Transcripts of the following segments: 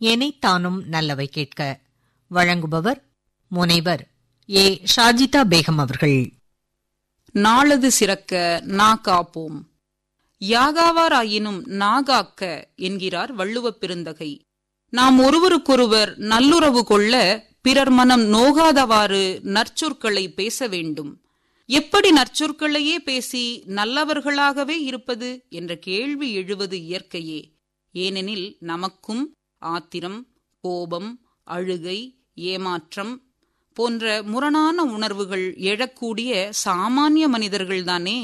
எனைத்தானும் நல்லவை கேட்க வழங்குபவர் முனைவர் ஏ ஷாஜிதா பேகம் அவர்கள் நாளது சிறக்க நா காப்போம் யாகாவாராயினும் நாகாக்க என்கிறார் வள்ளுவப் பெருந்தகை நாம் ஒருவருக்கொருவர் நல்லுறவு கொள்ள பிறர் மனம் நோகாதவாறு நற்சொற்களை பேச வேண்டும் எப்படி நற்சொற்களையே பேசி நல்லவர்களாகவே இருப்பது என்ற கேள்வி எழுவது இயற்கையே ஏனெனில் நமக்கும் ஆத்திரம் கோபம் அழுகை ஏமாற்றம் போன்ற முரணான உணர்வுகள் எழக்கூடிய சாமானிய மனிதர்கள்தானே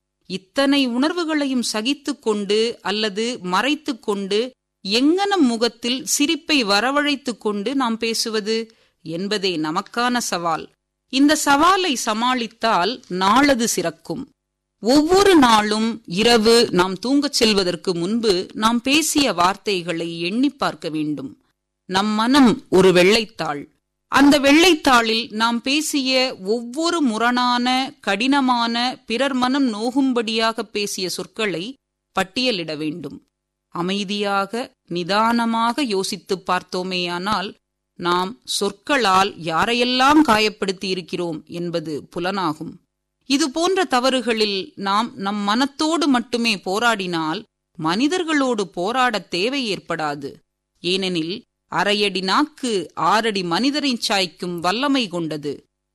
இத்தனை உணர்வுகளையும் சகித்துக் கொண்டு அல்லது மறைத்துக் கொண்டு எங்கனம் முகத்தில் சிரிப்பை வரவழைத்துக் கொண்டு நாம் பேசுவது என்பதே நமக்கான சவால் இந்த சவாலை சமாளித்தால் நாளது சிறக்கும் ஒவ்வொரு நாளும் இரவு நாம் தூங்கச் செல்வதற்கு முன்பு நாம் பேசிய வார்த்தைகளை எண்ணி பார்க்க வேண்டும் நம் மனம் ஒரு வெள்ளைத்தாள் அந்த வெள்ளைத்தாளில் நாம் பேசிய ஒவ்வொரு முரணான கடினமான பிறர் மனம் நோகும்படியாக பேசிய சொற்களை பட்டியலிட வேண்டும் அமைதியாக நிதானமாக யோசித்துப் பார்த்தோமேயானால் நாம் சொற்களால் யாரையெல்லாம் காயப்படுத்தி இருக்கிறோம் என்பது புலனாகும் இது போன்ற தவறுகளில் நாம் நம் மனத்தோடு மட்டுமே போராடினால் மனிதர்களோடு போராடத் தேவை ஏற்படாது ஏனெனில் அரையடி நாக்கு ஆறடி மனிதரை சாய்க்கும் வல்லமை கொண்டது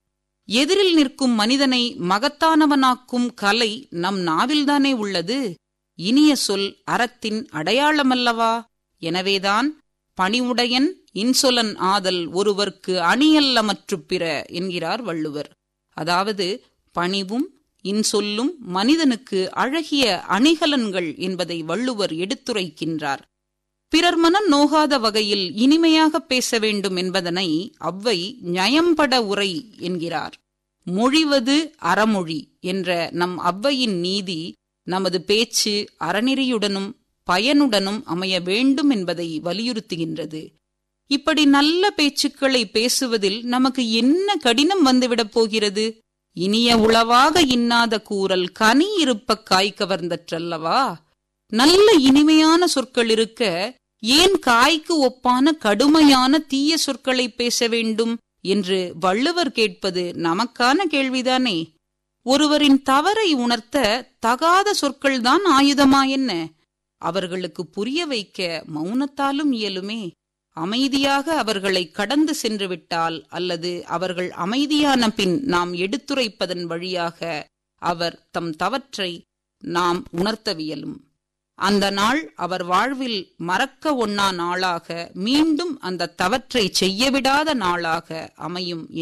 எதிரில் நிற்கும் மனிதனை மகத்தானவனாக்கும் கலை நம் நாவில்தானே உள்ளது இனிய சொல் அறத்தின் அடையாளமல்லவா எனவேதான் பணிவுடையன் இன்சொலன் ஆதல் ஒருவர்க்கு அணியல்ல மற்று பிற என்கிறார் வள்ளுவர் அதாவது பணிவும் இன்சொல்லும் மனிதனுக்கு அழகிய அணிகலன்கள் என்பதை வள்ளுவர் எடுத்துரைக்கின்றார் பிறர் மனம் நோகாத வகையில் இனிமையாக பேச வேண்டும் என்பதனை அவ்வை நயம்பட உரை என்கிறார் மொழிவது அறமொழி என்ற நம் அவ்வையின் நீதி நமது பேச்சு அறநெறியுடனும் பயனுடனும் அமைய வேண்டும் என்பதை வலியுறுத்துகின்றது இப்படி நல்ல பேச்சுக்களை பேசுவதில் நமக்கு என்ன கடினம் வந்துவிடப் போகிறது இனிய உளவாக இன்னாத கூறல் கனி இருப்ப காய் கவர்ந்தற்றல்லவா நல்ல இனிமையான சொற்கள் இருக்க ஏன் காய்க்கு ஒப்பான கடுமையான தீய சொற்களை பேச வேண்டும் என்று வள்ளுவர் கேட்பது நமக்கான கேள்விதானே ஒருவரின் தவறை உணர்த்த தகாத சொற்கள்தான் ஆயுதமா என்ன அவர்களுக்கு புரிய வைக்க மௌனத்தாலும் இயலுமே அமைதியாக அவர்களை கடந்து சென்று விட்டால் அல்லது அவர்கள் அமைதியான பின் நாம் எடுத்துரைப்பதன் வழியாக அவர் தம் தவற்றை நாம் உணர்த்தவியலும் அந்த நாள் அவர் வாழ்வில் மறக்க ஒண்ணா நாளாக மீண்டும் அந்த தவற்றை செய்யவிடாத நாளாக அமையும்